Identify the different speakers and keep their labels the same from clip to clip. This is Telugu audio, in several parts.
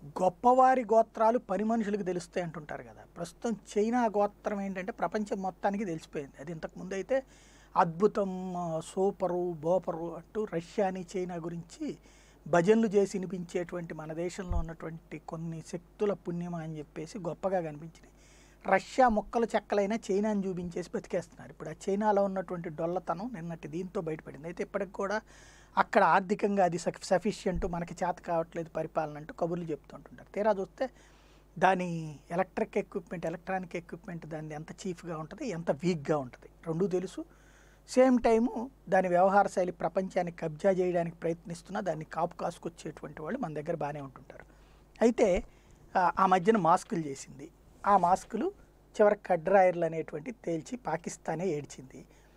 Speaker 1: గొప్పవారి గోత్రాలు పని మనుషులకు తెలుస్తాయి అంటుంటారు కదా ప్రస్తుతం చైనా గోత్రం ఏంటంటే ప్రపంచం మొత్తానికి తెలిసిపోయింది అది ఇంతకుముందు అయితే అద్భుతం ఆ, సూపరు బోపరు అంటూ రష్యాని చైనా గురించి భజనలు చేసి వినిపించేటువంటి మన దేశంలో ఉన్నటువంటి కొన్ని శక్తుల పుణ్యమా అని చెప్పేసి గొప్పగా కనిపించినాయి రష్యా మొక్కలు చెక్కలైనా చైనాని చూపించేసి బతికేస్తున్నారు ఇప్పుడు ఆ చైనాలో ఉన్నటువంటి డొల్లతనం నిన్నటి దీంతో బయటపడింది అయితే ఇప్పటికి కూడా అక్కడ ఆర్థికంగా అది సఫిషియంట్ మనకి చేత కావట్లేదు పరిపాలన అంటూ కబుర్లు చెప్తుంటుంటారు తీరా చూస్తే దాని ఎలక్ట్రిక్ ఎక్విప్మెంట్ ఎలక్ట్రానిక్ ఎక్విప్మెంట్ దాని ఎంత చీఫ్గా ఉంటుంది ఎంత వీక్గా ఉంటుంది రెండూ తెలుసు సేమ్ టైము దాని వ్యవహార శైలి ప్రపంచాన్ని కబ్జా చేయడానికి ప్రయత్నిస్తున్నా దాన్ని కాపు కాసుకొచ్చేటువంటి వాళ్ళు మన దగ్గర బాగానే ఉంటుంటారు అయితే ఆ, ఆ మధ్యన మాస్కులు చేసింది ఆ మాస్కులు చివరికి కడ్రాయర్లు అనేటువంటి తేల్చి పాకిస్తానే ఏడ్చింది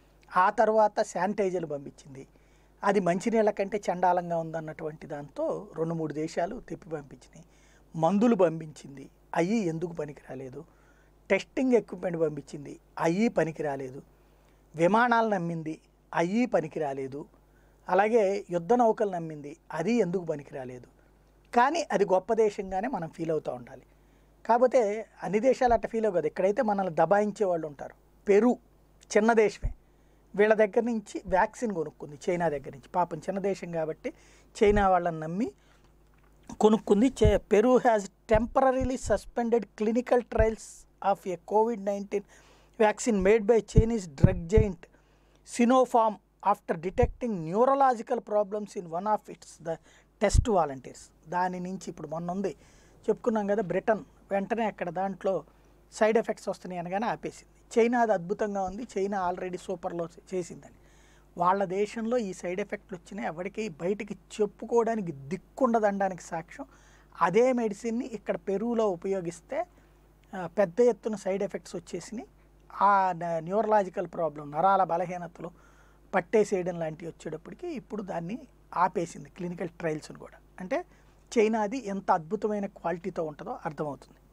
Speaker 1: ఆ తర్వాత శానిటైజర్లు పంపించింది అది మంచినీళ్ళ కంటే చండాలంగా ఉందన్నటువంటి దాంతో రెండు మూడు దేశాలు తిప్పి పంపించినాయి మందులు పంపించింది అయ్యి ఎందుకు పనికి రాలేదు టెస్టింగ్ ఎక్విప్మెంట్ పంపించింది అయ్యి పనికి రాలేదు విమానాలు నమ్మింది అయ్యి పనికి రాలేదు అలాగే యుద్ధ నౌకలు నమ్మింది అది ఎందుకు పనికి రాలేదు కానీ అది గొప్ప దేశంగానే మనం ఫీల్ అవుతూ ఉండాలి కాకపోతే అన్ని దేశాలు అట్ట ఫీల్ అవ్వదు ఎక్కడైతే మనల్ని దబాయించే వాళ్ళు ఉంటారు పెరు చిన్న దేశమే వీళ్ళ దగ్గర నుంచి వ్యాక్సిన్ కొనుక్కుంది చైనా దగ్గర నుంచి పాపం చిన్న దేశం కాబట్టి చైనా వాళ్ళని నమ్మి కొనుక్కుంది చే Peru has temporarily suspended clinical trials of a COVID nineteen vaccine made by Chinese drug giant Sinopharm after detecting neurological problems in one of its the test volunteers దాని నుంచి ఇప్పుడు మొన్న ఉంది చెప్పుకున్నాం కదా బ్రిటన్ వెంటనే అక్కడ దాంట్లో సైడ్ ఎఫెక్ట్స్ వస్తున్నాయి అనగానే ఆపేసింది చైనా అది అద్భుతంగా ఉంది చైనా ఆల్రెడీ సూపర్లో చేసిందని వాళ్ళ దేశంలో ఈ సైడ్ ఎఫెక్ట్లు వచ్చినాయి ఎవరికి బయటికి చెప్పుకోవడానికి దిక్కుండదనడానికి సాక్ష్యం అదే మెడిసిన్ని ఇక్కడ పెరువులో ఉపయోగిస్తే ఆ, పెద్ద ఎత్తున సైడ్ ఎఫెక్ట్స్ వచ్చేసినాయి ఆ న్యూరలాజికల్ ప్రాబ్లం నరాల బలహీనతలు పట్టేసేయడం లాంటివి వచ్చేటప్పటికి ఇప్పుడు దాన్ని ఆపేసింది క్లినికల్ ట్రయల్స్ని కూడా అంటే చైనాది ఎంత అద్భుతమైన క్వాలిటీతో ఉంటుందో అర్థమవుతుంది